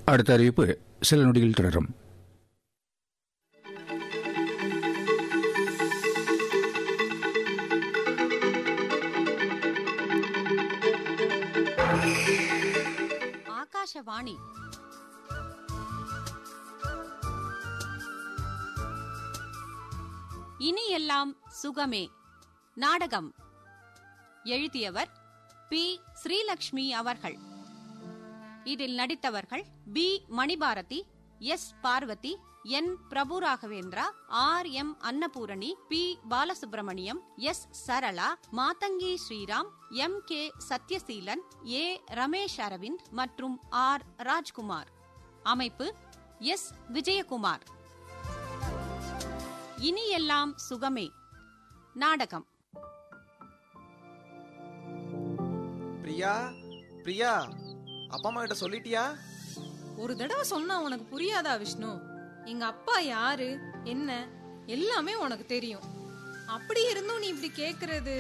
அடுத்த அறிவிப்பு சில நொடியில் தொடரும் ஆகாஷவாணி இனி எல்லாம் சுகமே நாடகம் எழுதியவர் பி ஸ்ரீலக்ஷ்மி அவர்கள் இதில் நடித்தவர்கள் P Manibharathi S Parvathi N Prabhu Raghavendra R M Annapoorani P Balasubramaniam S Sarala Mathangi Sriram M K Sathyaseelan A Ramesh Aravind மற்றும் ஆர் ராஜ்குமார் அமைப்பு எஸ் விஜயகுமார் இனி எல்லாம் சுகமே நாடகம் பிரியா பிரியா அப்பா அம்மா கிட்ட சொல்லிட்டியா ஒரு தடவை சொன்னா உனக்கு புரியாதா விஷ்ணு எங்க அப்பா யாரு என்ன எல்லாமே உனக்கு தெரியும் அப்படி இருந்தும் நீ இப்படி கேக்குறது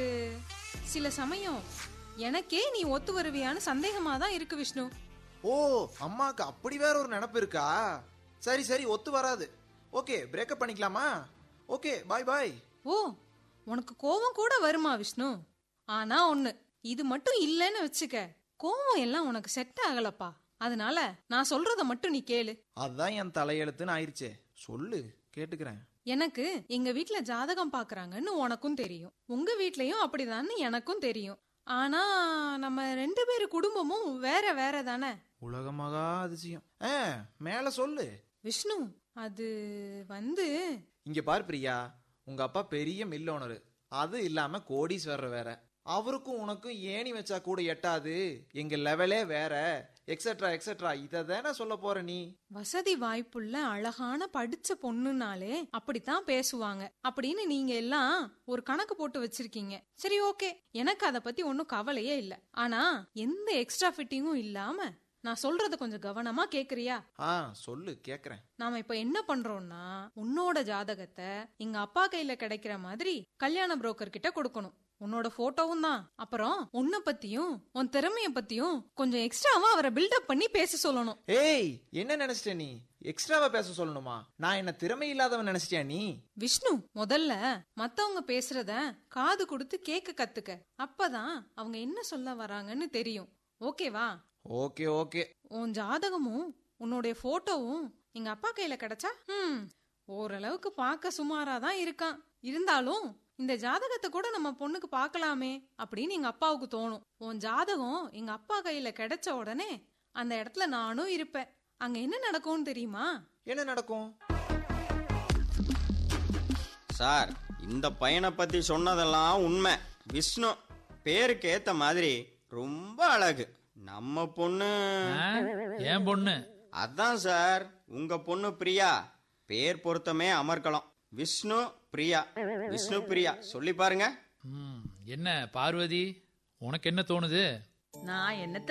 சில சமயம் எனக்கே நீ ஒத்து வருவியான்னு சந்தேகமா தான் இருக்கு விஷ்ணு ஓ அம்மாக்கு அப்படி வேற ஒரு நினப்பு இருக்கா சரி சரி ஒத்து வராது ஓகே பிரேக்கப் பண்ணிக்கலாமா ஓகே பாய் பாய் ஓ உனக்கு கோவம் கூட வருமா விஷ்ணு ஆனா ஒண்ணு இது மட்டும் இல்லைன்னு வச்சுக்க கோவம் எல்லாம் உனக்கு செட் ஆகலப்பா அதனால நான் சொல்றத மட்டும் நீ கேளு அதான் என் தலையெழுத்துன்னு ஆயிருச்சே சொல்லு கேட்டுக்கிறேன் எனக்கு எங்க வீட்ல ஜாதகம் பாக்குறாங்கன்னு உனக்கும் தெரியும் உங்க வீட்லயும் அப்படிதான்னு எனக்கும் தெரியும் ஆனா நம்ம ரெண்டு பேரு குடும்பமும் வேற வேற தானே உலகமகா அதிசயம் ஆ மேல சொல்லு விஷ்ணு அது வந்து இங்க பாரு பிரியா உங்க அப்பா பெரிய மில் ஓனரு அது இல்லாம கோடீஸ்வரர் வேற அவருக்கும் உனக்கும் ஏணி வச்சா கூட எட்டாது எங்க லெவலே வேற எக்ஸெட்ரா எக்ஸெட்ரா இதை தானே சொல்ல போற நீ வசதி வாய்ப்புள்ள அழகான படிச்ச பொண்ணுனாலே அப்படித்தான் பேசுவாங்க அப்படின்னு நீங்க எல்லாம் ஒரு கணக்கு போட்டு வச்சிருக்கீங்க சரி ஓகே எனக்கு அத பத்தி ஒன்னும் கவலையே இல்ல ஆனா எந்த எக்ஸ்ட்ரா ஃபிட்டிங்கும் இல்லாம நான் சொல்றத கொஞ்சம் கவனமா கேக்குறியா ஆ சொல்லு கேக்குறேன் நாம இப்ப என்ன பண்றோம்னா உன்னோட ஜாதகத்தை எங்க அப்பா கையில கிடைக்கிற மாதிரி கல்யாண புரோக்கர் கிட்ட கொடுக்கணும் உன்னோட போட்டோவும் தான் அப்புறம் உன்னை பத்தியும் உன் திறமைய பத்தியும் கொஞ்சம் எக்ஸ்ட்ராவா அவரை பில்டப் பண்ணி பேச சொல்லணும் ஏய் என்ன நினைச்சிட்ட நீ எக்ஸ்ட்ராவா பேச சொல்லணுமா நான் என்ன திறமை இல்லாதவன் நினைச்சிட்டியா நீ விஷ்ணு முதல்ல மத்தவங்க பேசுறத காது கொடுத்து கேட்க கத்துக்க அப்பதான் அவங்க என்ன சொல்ல வராங்கன்னு தெரியும் ஓகேவா ஓகே ஓகே உன் ஜாதகமும் உன்னுடைய போட்டோவும் எங்க அப்பா கையில கிடைச்சா ம் ஓரளவுக்கு பார்க்க சுமாரா தான் இருக்கான் இருந்தாலும் இந்த ஜாதகத்தை கூட நம்ம பொண்ணுக்கு பார்க்கலாமே அப்படின்னு எங்க அப்பாவுக்கு தோணும் உன் ஜாதகம் எங்க அப்பா கையில கிடைச்ச உடனே அந்த இடத்துல நானும் இருப்பேன் அங்க என்ன நடக்கும்னு தெரியுமா என்ன நடக்கும் சார் இந்த பையனை பத்தி சொன்னதெல்லாம் உண்மை விஷ்ணு பேருக்கு ஏத்த மாதிரி ரொம்ப அழகு நம்ம பொண்ணு ஆ? ஏன் பொண்ணு அதான் சார் உங்க பொண்ணு பிரியா பேர் பொருத்தமே அமர்க்கலாம் விஷ்ணு பிரியா விஷ்ணு பிரியா சொல்லி பாருங்க ம், என்ன பார்வதி உனக்கு என்ன தோணுது நான் என்னத்த